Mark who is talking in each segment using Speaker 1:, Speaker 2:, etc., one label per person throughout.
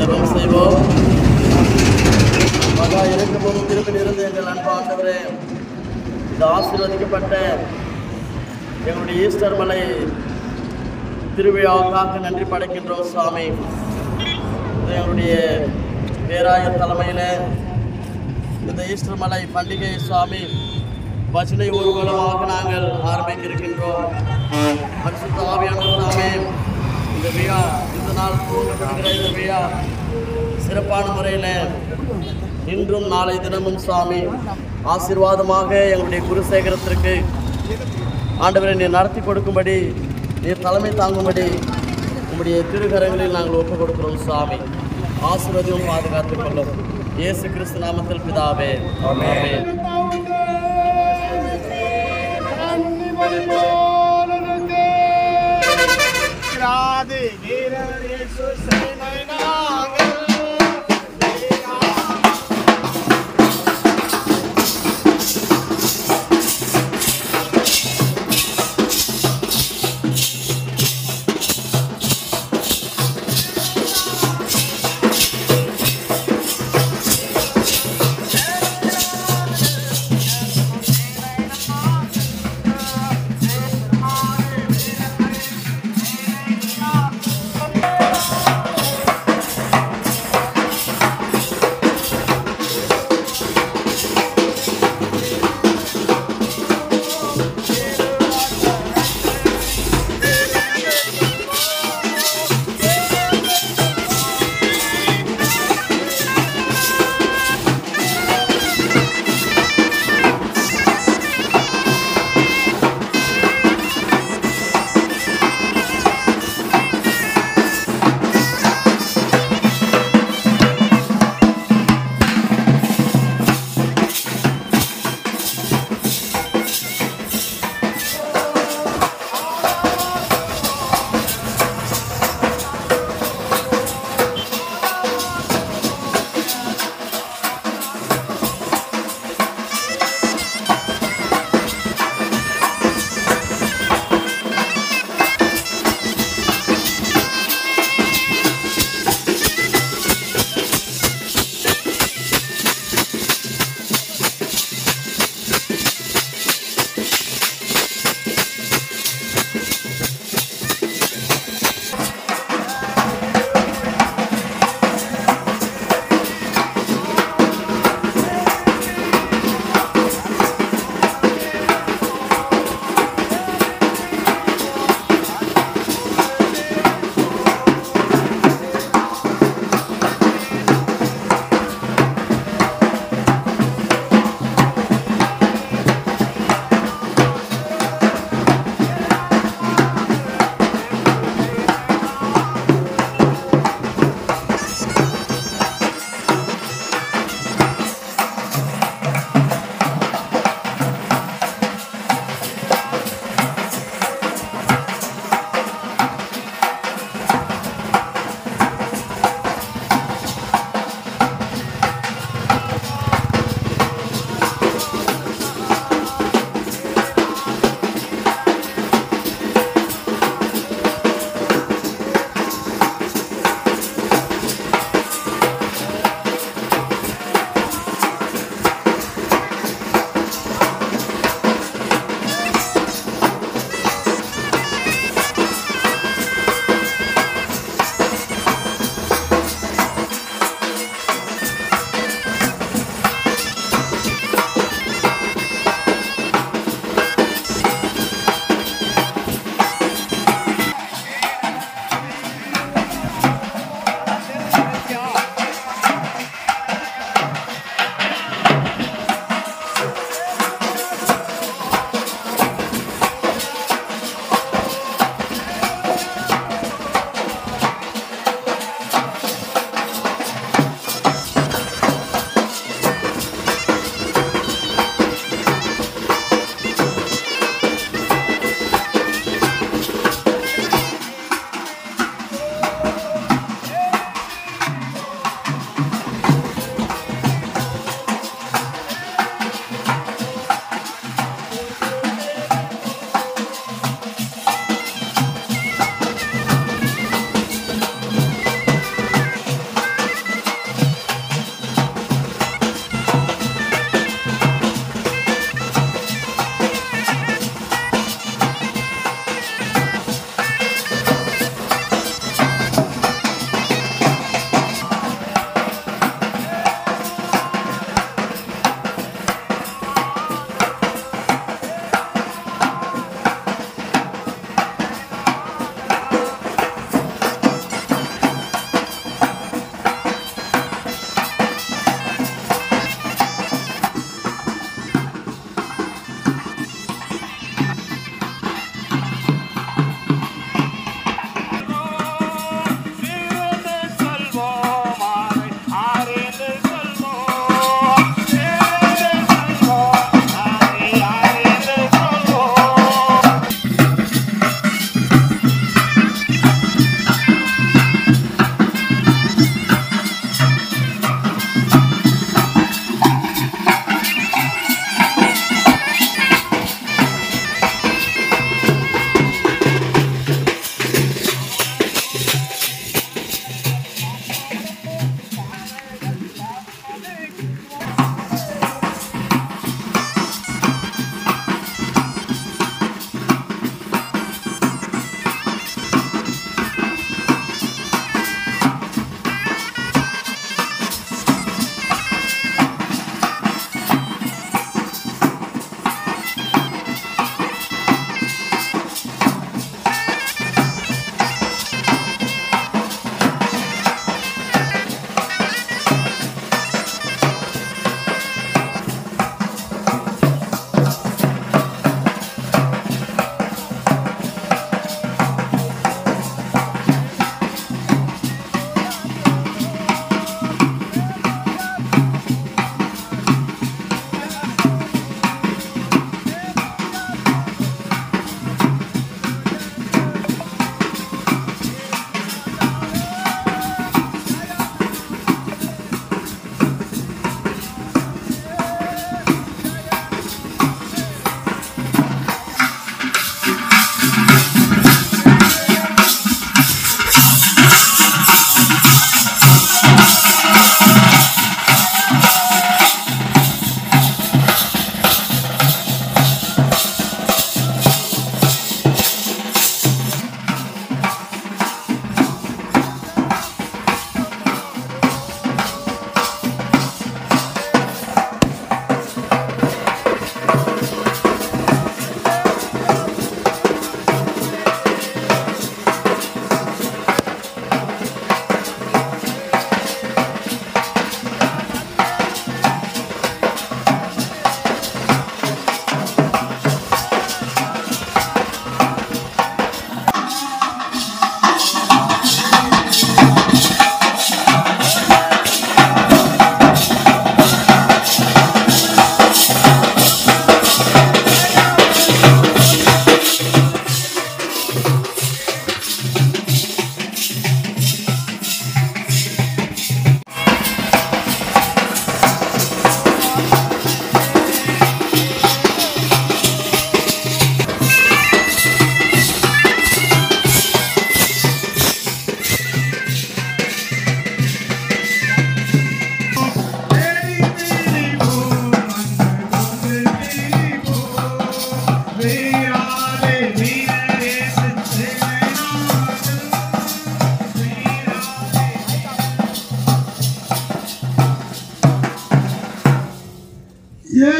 Speaker 1: ஜெபம் செய்வோம் மகா இறக்கமும் திரும்பில் இருந்து எங்கள் அன்பு ஆண்டவரே இந்த ஆசீர்வதிக்கப்பட்ட எங்களுடைய ஈஸ்டர் மலை திருவிழாவுக்காக நன்றி படைக்கின்றோம் சுவாமி இது எங்களுடைய பேராயர் தலைமையில் இந்த ஈஸ்டர் மலை பண்டிகை சுவாமி பஜனை ஊர்வலமாக நாங்கள் ஆரம்பிக்க இருக்கின்றோம் பரிசுத்த ஆவியான சுவாமி இந்த விழா இந்த நாள் துவங்கப்படுகிற இந்த விழா சிறப்பான முறையில் இன்றும் நாளை தினமும் சுவாமி ஆசீர்வாதமாக எங்களுடைய குருசேகரத்திற்கு ஆண்டவரை நீர் நடத்தி கொடுக்கும்படி நீர் தலைமை தாங்கும்படி உம்முடைய திருக்கரங்களில் நாங்கள் ஒப்புக் கொடுக்கிறோம் சுவாமி ஆசீர்வதியும் பாதுகாத்துக் கொள்ளும் இயேசு கிறிஸ்து நாமத்தில் பிதாவே ஆமென்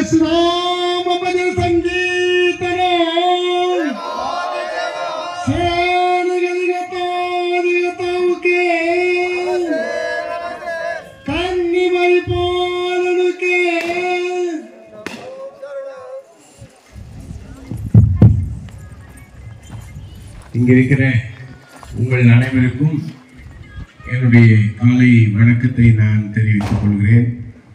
Speaker 2: ಯೇಸುನಾಮ ಭಜನ ಸಂಗೀತನ ಸೇನೆಗಳಿಗೆ ತಾನಿಗೆ ತಾವುಕೆ கன்னிமை போலனுக்கே
Speaker 3: இங்க இருக்கிற உங்கள் அனைவருக்கும் என்னுடைய காலை வணக்கத்தை நான் தெரிவித்துக் கொள்கிறேன்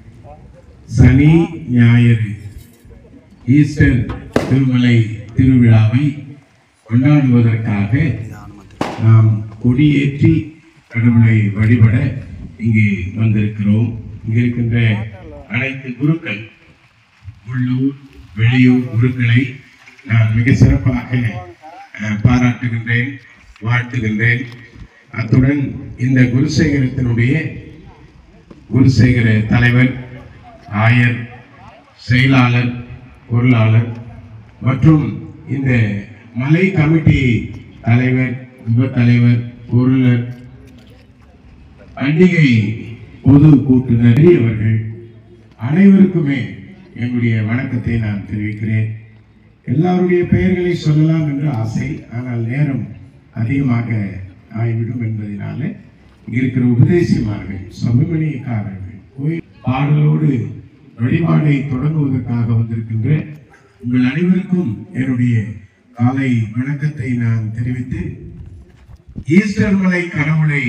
Speaker 3: சனி ஞாயிறு ஈஸ்டர் திருமலை திருவிழாவை கொண்டாடுவதற்காக நாம் கொடியேற்றி கடவுளை வழிபட இங்கே வந்திருக்கிறோம் இங்க இருக்கின்ற அனைத்து குருக்கள் உள்ளூர் வெளியூர் குருக்களை நான் மிக சிறப்பாக அஹ், பாராட்டுகின்றேன் வாழ்த்துகின்றேன் அத்துடன் இந்த குருசேகரத்தினுடைய குருசேகர தலைவர் ஆயர் செயலாளர் பொருளாளர் மற்றும் இந்த மலை கமிட்டி தலைவர் உப தலைவர் பொருளர் பண்டிகை பொது கூட்டுனர் பெரியவர்கள் அனைவருக்குமே என்னுடைய வணக்கத்தை நான் தெரிவிக்கிறேன் எல்லாருடைய பெயர்களை சொல்லலாம் என்று ஆசை ஆனால் நேரம் அதிகமாக ஆகிவிடும் என்பதனால இங்க இருக்கிற உபதேசிமார்கள் சபமணியக்காரர்கள் கோயில் பாடலோடு வழிபாடை தொடங்குவதற்காக வந்திருக்கின்ற உங்கள் அனைவருக்கும் என்னுடைய காலை வணக்கத்தை நான் தெரிவித்து ஈஸ்டர் மலை கடவுளை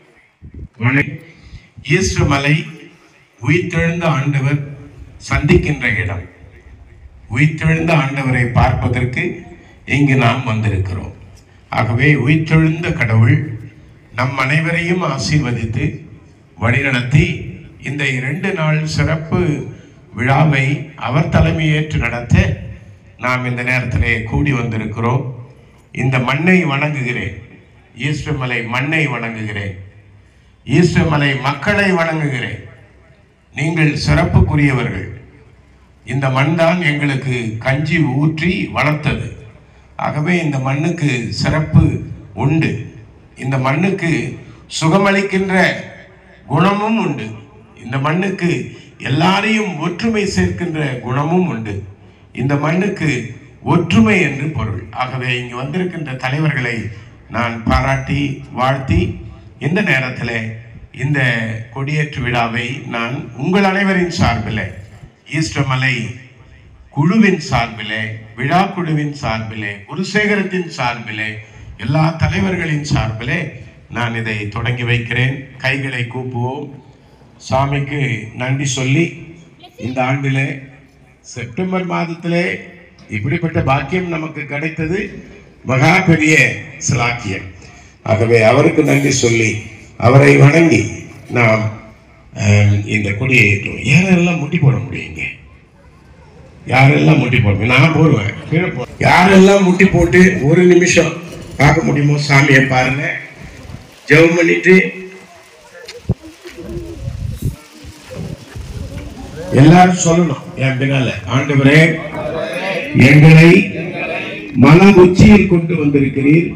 Speaker 3: வண- ஈஸ்டர் மலை உயிர்த்தெழுந்த ஆண்டவர் சந்திக்கின்ற இடம் உயிர்த்தெழுந்த ஆண்டவரை பார்ப்பதற்கு இங்கு நாம் வந்திருக்கிறோம் ஆகவே உயிர்த்தெழுந்த கடவுள் நம் அனைவரையும் ஆசீர்வதித்து வழிநடத்தி இந்த இரண்டு நாள் சிறப்பு விழாவை அவர் தலைமையேற்று நடத்த நாம் இந்த நேரத்திலே கூடி வந்திருக்கிறோம் இந்த மண்ணை வணங்குகிறேன் ஈஸ்டர் மலை மண்ணை வணங்குகிறேன் ஈஸ்டர் மலை மக்களை வணங்குகிறேன் நீங்கள் சிறப்புக்குரியவர்கள் இந்த மண் தான் எங்களுக்கு கஞ்சி ஊற்றி வளர்த்தது ஆகவே இந்த மண்ணுக்கு சிறப்பு உண்டு இந்த மண்ணுக்கு சுகமளிக்கின்ற குணமும் உண்டு இந்த மண்ணுக்கு எல்லாரையும் ஒற்றுமை சேர்க்கின்ற குணமும் உண்டு இந்த மண்ணுக்கு ஒற்றுமை என்று பொருள் ஆகவே இங்கு வந்திருக்கின்ற தலைவர்களை நான் பாராட்டி வாழ்த்தி இந்த நேரத்தில் இந்த கொடியேற்று விழாவை நான் உங்கள் அனைவரின் சார்பில் ஈஸ்டர் மலை குழுவின் சார்பிலே விழா குழுவின் சார்பிலே குருசேகரத்தின் சார்பிலே எல்லா தலைவர்களின் சார்பிலே நான் இதை தொடங்கி வைக்கிறேன் கைகளை கூப்புவோம் சாமிக்கு நன்றி சொல்லி இந்த ஆண்டிலே செப்டம்பர் மாதத்திலே இப்படிப்பட்ட பாக்கியம் நமக்கு கிடைத்தது மகா பெரிய சிலாக்கியம் ஆகவே அவருக்கு நன்றி சொல்லி அவரை வணங்கி நாம் அஹ், இந்த கொடியை ஏற்றுவோம் யாரெல்லாம் முட்டி போட முடியுங்க யாரெல்லாம் முட்டி போடுவேன் நான் போடுவேன் கீழே போ யாரெல்லாம் முட்டி போட்டு ஒரு நிமிஷம் பார்க்க முடியுமோ சாமியை பாருங்க ஜெபம் பண்ணிட்டு எல்லாரும் சொல்லணும் என் பின்னால ஆண்டவரே எங்களை மன உச்சியில் கொண்டு வந்திருக்கிறீர்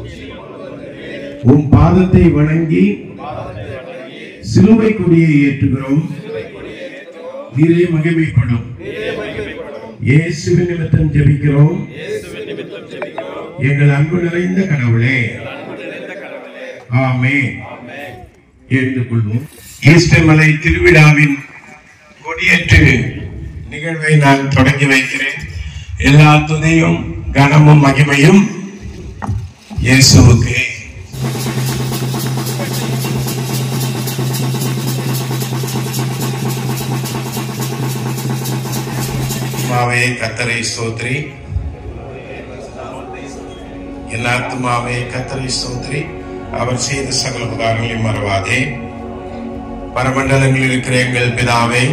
Speaker 3: உன் பாதத்தை வணங்கி சிலுவை கொடியை ஏற்றுகிறோம் நீரே மகிமைப்படும் இயேசுவின் நிமித்தம் ஜெபிக்கிறோம் எங்கள் அன்பு நிறைந்த கடவுளே ஆமே எழுந்து கொள்வோம் ஈஸ்டர் மலை திருவிழாவின் கொடியேற்று நிகழ்வை நான் தொடங்கி வைக்கிறேன் எல்லா துதியும் கனமும் மகிமையும் இயேசுவுக்கு ஆத்மாவே கத்தரை ஸ்தோத்ரி என் ஆத்மாவே கத்தரை ஸ்தோத்ரி அவர் செய்த சகல உபகாரங்களை மறவாதே பரமண்டலங்களில் இருக்கிற எங்கள் பிதாவே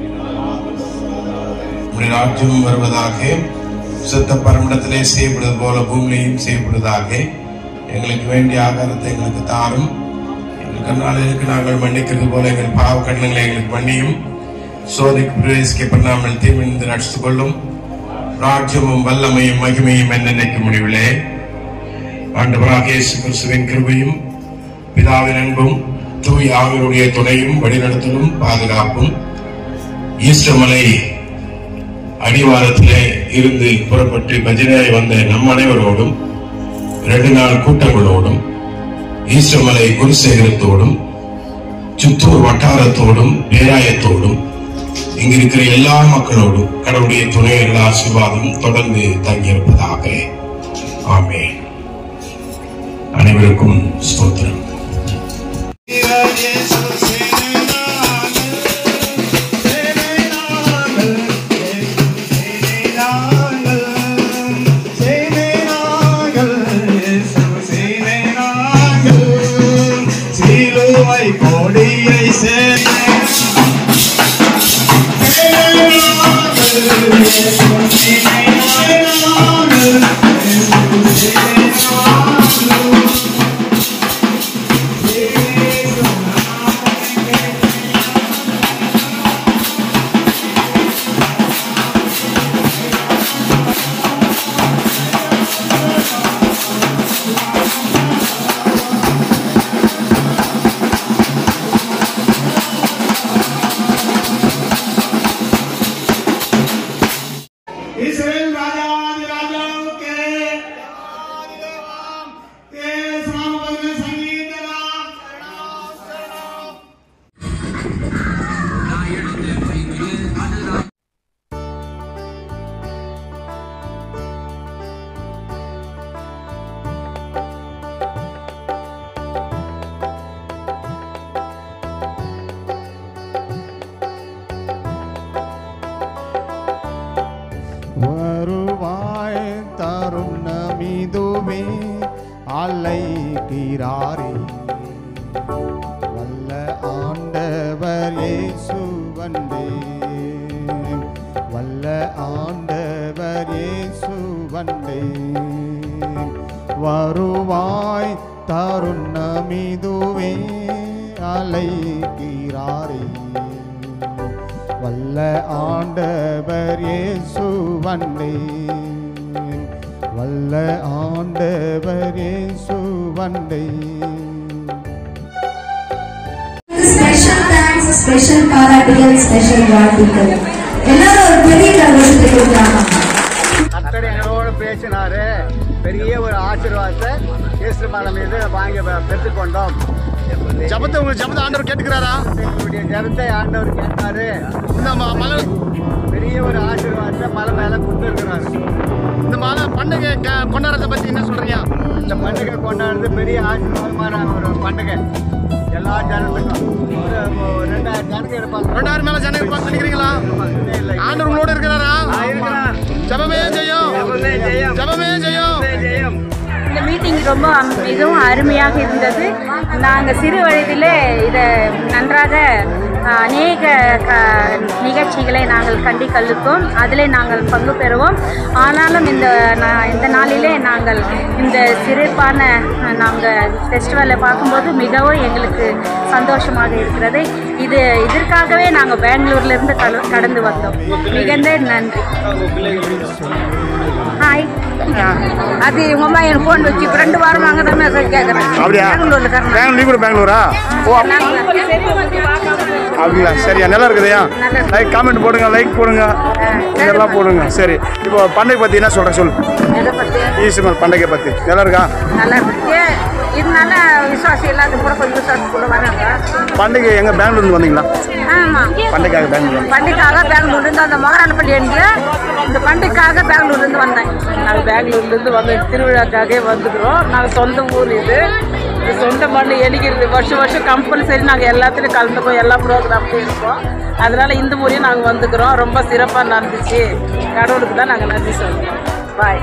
Speaker 3: உம்முடைய ராஜ்யம் வருவதாக சுத்த பரமண்டத்திலே செய்யப்படுவது போல பூமியிலையும் செய்யப்படுவதாக எங்களுக்கு வேண்டிய ஆகாரத்தை எங்களுக்கு தாரும் எங்கள் கண்ணாளருக்கு நாங்கள் மன்னிக்கிறது போல எங்கள் பாவ கண்ணங்களை எங்களுக்கு மன்னியும் சோதைக்கு பிரவேசிக்க பண்ணாமல் தீர்விந்து நடித்துக் கொள்ளும் ராஜ்யமும் வல்லமையும் மகிமையும் என்னென்னைக்கு முடிவிலே ஆண்டவராக இயேசு கிறிஸ்துவின் கிருபையும் பிதாவின் அன்பும் தூய் ஆவியருடைய துணையும் வழிநடத்தலும் பாதுகாப்பும் ஈஸ்டர் மலை அடிவாரத்திலே இருந்து புறப்பட்டு பஜனையாய் வந்த நம் அனைவரோடும் ரெண்டு நாள் கூட்டங்களோடும் ஈஸ்வமலை குருசேகரத்தோடும் சித்தூர் வட்டாரத்தோடும் பேராயத்தோடும் இங்க இருக்கிற எல்லா மக்களோடும் கடவுளுடைய துணையர்கள் ஆசீர்வாதம் தொடர்ந்து தங்கியிருப்பதாக ஆமே அனைவருக்கும் ஸ்தோத்திரம்
Speaker 2: கொடியை இஸ்ரேல் ராஜாதி ராஜாவுக்கு ஏ சாமபங்க சங்கீதராம்
Speaker 4: வருவாய் தருணமிதுவே அலைகிறாரே வல்ல ஆண்டவர் இயேசு வந்தே வல்ல ஆண்டவர் இயேசு வந்தே வருவாய் தருணமிதுவே அலைகிறாரே வல்ல ஆண்டவர் இயேசு வந்தே வல்ல ஆண்டவர் இயேசு வந்தே
Speaker 5: ஸ்பெஷல் தேங்க்ஸ் ஸ்பெஷல் பாராட்டுகள் ஸ்பெஷல் வாழ்த்துக்கள் எல்லாரும் ஒரு பெரிய கரகோஷத்தை கொடுத்தாங்க
Speaker 6: கர்த்தர் எங்களோட பேசினாரு பெரிய ஒரு ஆசீர்வாதத்தை இயேசு மலை மீது வாங்கி பெ- பெற்றுக்கொண்டோம்
Speaker 4: ஜபத்தை உங்களுக்கு ஜபத்தை ஆண்டவர் கேட்டுக்கிறாரா
Speaker 6: எங்களுடைய ஜெபத்தை ஆண்டவர் கேட்டாரு
Speaker 4: இந்த ம- மலை
Speaker 6: பெரிய ஒரு ஆசீர்வாதத்தை மலை மேல கொடுத்துருக்கிறாரு
Speaker 4: இந்த மலை பண்டிகை க- கொண்டாடுறதை பத்தி என்ன சொல்றீங்க
Speaker 6: இந்த பண்டிகை கொண்டாடுறது பெரிய ஆசீர்வாதமான ஒரு பண்டிகை எல்லா ஜனத்துக்கும் ஒரு ஒரு ரெண்டாயிரம் ஜனங்க இருப்பாங்க
Speaker 4: ரெண்டாயிரம் மேல ஜனங்க இருப்பாங்க நினைக்கிறீங்களா
Speaker 6: இல்லை, இல்லை.
Speaker 4: ஆண்டவர் உங்களோட இருக்கிறாரா
Speaker 6: ஆ, இருக்கிறார்.
Speaker 4: ஜபமே ஜெயம்
Speaker 6: ஜெபமே ஜெயம்.
Speaker 4: ஜபமே ஜெயம்
Speaker 6: ஜெயம்
Speaker 7: இந்த மீட்டிங் ரொம்ப அம்- மிகவும் அருமையாக இருந்தது நாங்கள் சிறு வயதிலே இதை நன்றாக ஆ, அநேக க நிகழ்ச்சிகளை நாங்கள் கண்டி கழிப்போம் அதிலே நாங்கள் பங்கு பெறுவோம் ஆனாலும் இந்த நா- இந்த நாளிலே நாங்கள் இந்த சிறப்பான நாங்கள் ஃபெஸ்டிவலை பார்க்கும்போது மிகவும் எங்களுக்கு சந்தோஷமாக இருக்கிறது இது இதற்காகவே நாங்கள் பெங்களூர்லேருந்து கல கடந்து வந்தோம் மிகுந்த நன்றி ஹாய் அது உங்க அம்மா என் ஃபோன் வச்சு இப்ப ரெண்டு வாரம் அங்கே தான் மெசேஜ் கேட்குறேன்
Speaker 4: அப்படியா
Speaker 7: பெங்களூர்ல
Speaker 4: பெங்களூர் நீ கூட பெங்களூரா ஓ அப்படிங்களா சரியா நல்லா இருக்குதுயா
Speaker 7: நல்லா இருக்கு.
Speaker 4: லைக் காமெண்ட் போடுங்க லைக் போடுங்க இதெல்லாம் போடுங்க சரி இப்போ பண்டிகை பத்தி என்ன சொல்ற சொல்லு
Speaker 7: எதை பற்றி
Speaker 4: ஈஸ்வர் பண்டிகை பத்தி நல்லா இருக்கா
Speaker 7: நல்லா இருக்கு இதனால விசுவாசம் இல்லாத கூட கொஞ்சம் விசுவாசம் கூட வராங்க
Speaker 4: பண்டிகை எங்க பெங்களூர்ல வந்தீங்களா
Speaker 7: ஆமாம்
Speaker 4: பண்டிகைக்காக பெங்களூர்
Speaker 7: பண்டிகைக்காக பெங்களூர்லேருந்து அந்த மகரானப்பள்ளி என்கிற இந்த பண்டிகைக்காக பெங்களூர்லேருந்து வந்தேன்
Speaker 8: நாங்கள் பெங்களூர்லேருந்து வந்து திருவிழாக்காகவே வந்துக்கிறோம் நாங்கள் சொந்த ஊர் இது இது சொந்த மண் எலிக்கிறது வருஷம் வருஷம் கம்பல்சரி நாங்கள் எல்லாத்துலேயும் கலந்துக்கோம் எல்லா ப்ரோக்ராம்லையும் இருக்கோம் அதனால் இந்த முறையும் நாங்கள் வந்துக்கிறோம் ரொம்ப சிறப்பாக நடந்துச்சு கடவுளுக்கு தான் நாங்கள் நன்றி சொல்கிறோம் பாய்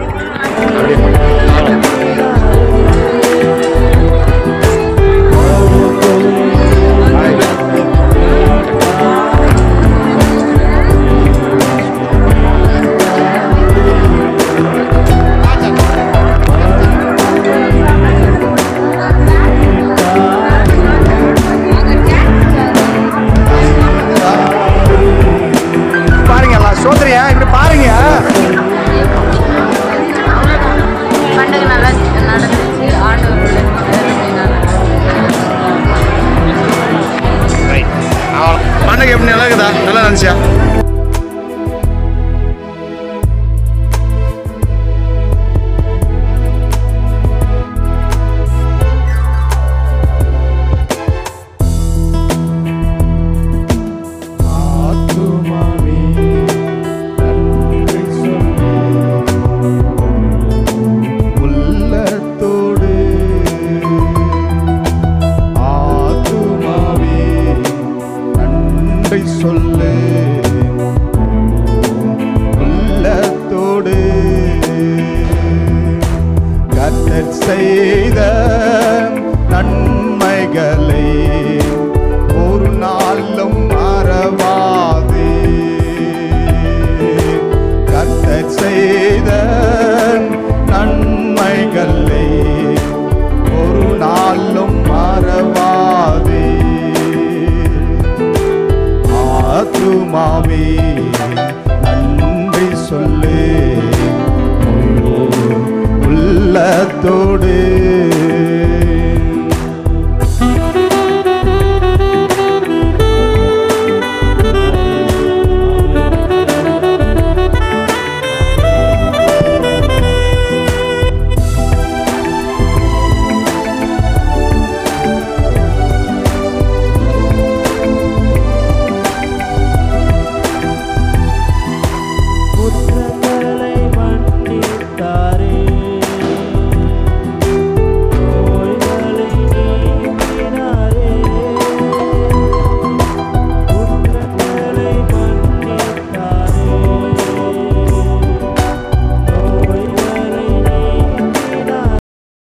Speaker 4: பாருங்க எல்லாம் சோதரியா இப்படி பாருங்க
Speaker 7: பண்டிகை நல்லா நடந்துச்சு ஆண்டவரோட
Speaker 4: பண்டிகை எப்படி நல்லா இருக்குதா நல்லா இருந்துச்சா
Speaker 9: நன்றி சொல்லு உள்ளத்தோடு கத்தர் செய்த நன்மைகளை ஒரு நாளும் மறவாதே கத்தர் செய்த நன்மைகளை ஒரு நாளும் மறவாதே ஆத்துமாவே நன்றி சொல்லு முழு உள்ளத்தோடு
Speaker 10: குற்றங்களை மன்னித்தாரே நோய்களை நீக்கினாரே குற்றங்களை மன்னித்தாரே நோய்களை நீக்கினாரே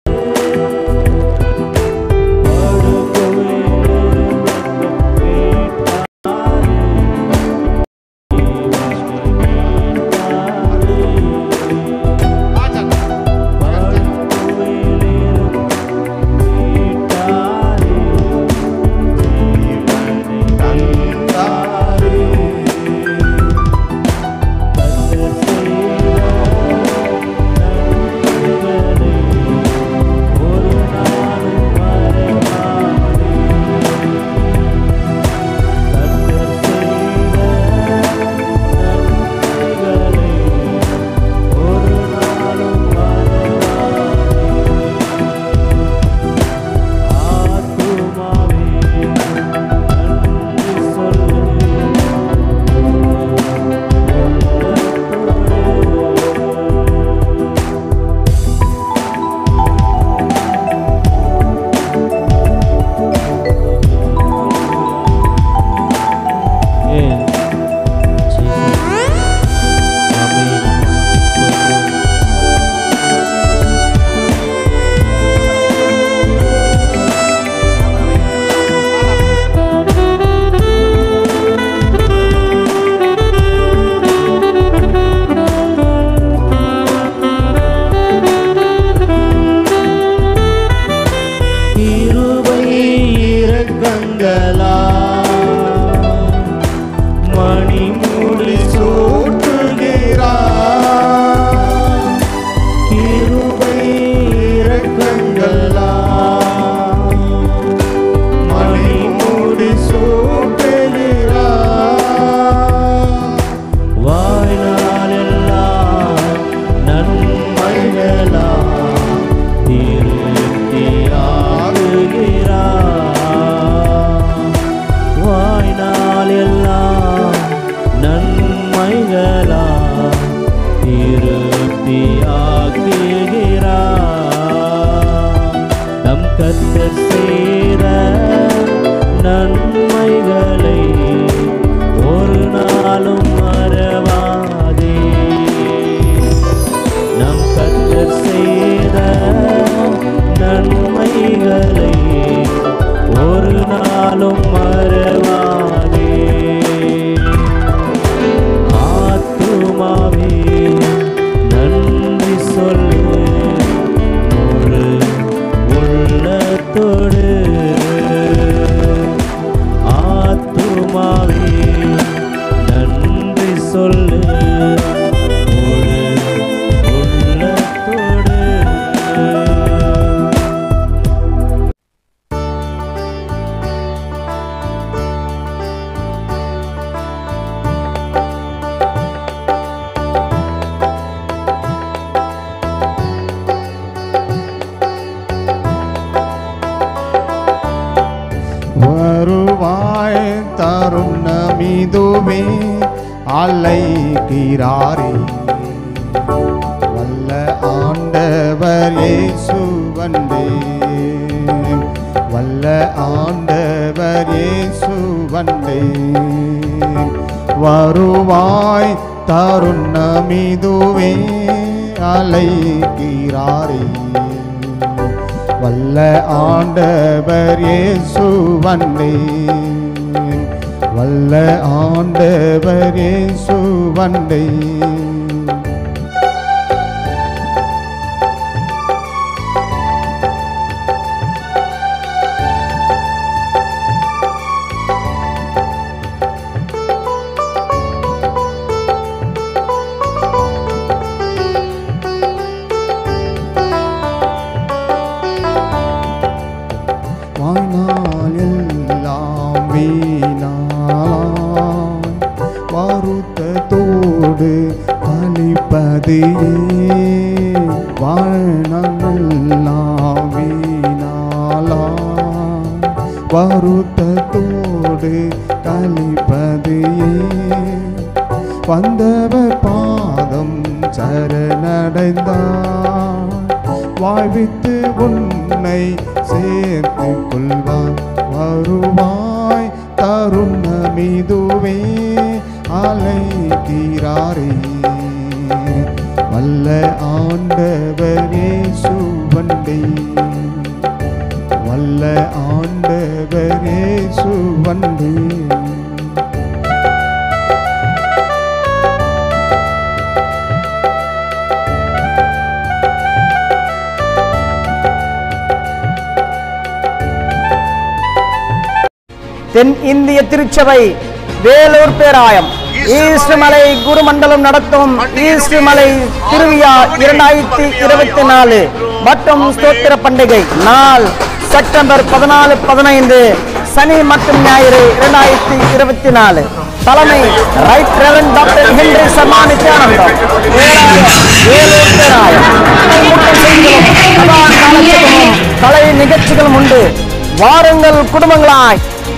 Speaker 10: கிருபை இரக்கங்களா மணிமுடி சூட்டுகிறார் கிருபை இரக்கங்களா மணிமுடி சூட்டுகிறார் வாய்நாளெல்லாம் நன்மைகளா திருப்தியாகுகிறார் வாய்நாள் எல்லாம் நன்மைகளா திருப்தியாக்குகிறார் நம் கத்தர் செய்த நன்மைகளை ஒரு நாளும் மறவாதே நம் கத்தர் செய்த நன்மைகளை ஒரு நாளும் மறவாதே ஆத்துமாவே நன்றி சொல்லு ஒரு உள்ளத்தோடு ஆத்துமாவே நன்றி சொல்லு ஒரு உள்ளத்தோடு
Speaker 9: வருவாய் தருணமிதுவே அலைகிறாரே வல்ல ஆண்டவர் இயேசு வந்தே வல்ல வல்ல ஆண்டவர் இயேசு வந்தே வருவாய் தருணமிதுவே அலைகிறாரே வல்ல ஆண்டவர் இயேசு வந்தே வல்ல ஆண்டவர் இயேசு வந்தே வாழ்நாள் எல்லாம் வீணாய் வருத்தத்தோடு கழிப்பது ஏன்? வாழ்நாள் எல்லாம் வீணாலாய் வருத்தத்தோடு கழிப்பது ஏன்? வந்தவர் பாதம் சரணடைந்தார் வாழ்வித்து உன்னை சேர்த்து கொள்வார் வருவாய் தருணமிதுவே அலைகிறாரே வல்ல ஆண்டவரே சுவண்டே வல்ல ஆண்டவரே சுவண்டே
Speaker 11: தென் இந்திய திருச்சபை வேலூர் பேராயம் ஈஸ்ட் மலை குருமண்டலம் நடத்தும் ஈஸ்ட் மலை திருவிழா இரண்டாயிரத்தி இருபத்தி நாலு மற்றும் ஸ்தோத்திர பண்டிகை நாள் செப்டம்பர் பதினாலு பதினைந்து சனி மற்றும் ஞாயிறு இரண்டாயிரத்தி இருபத்தி நாலு தலைமை right reverend doctor Henry Sharma Nithyanandam பேராயம், வேலூர் பேராயம் கூட்டம் செய்கிறோம். கதா காலட்சேபமும் கலை நிகழ்ச்சிகளும் உண்டு வாருங்கள் குடும்பங்களாய்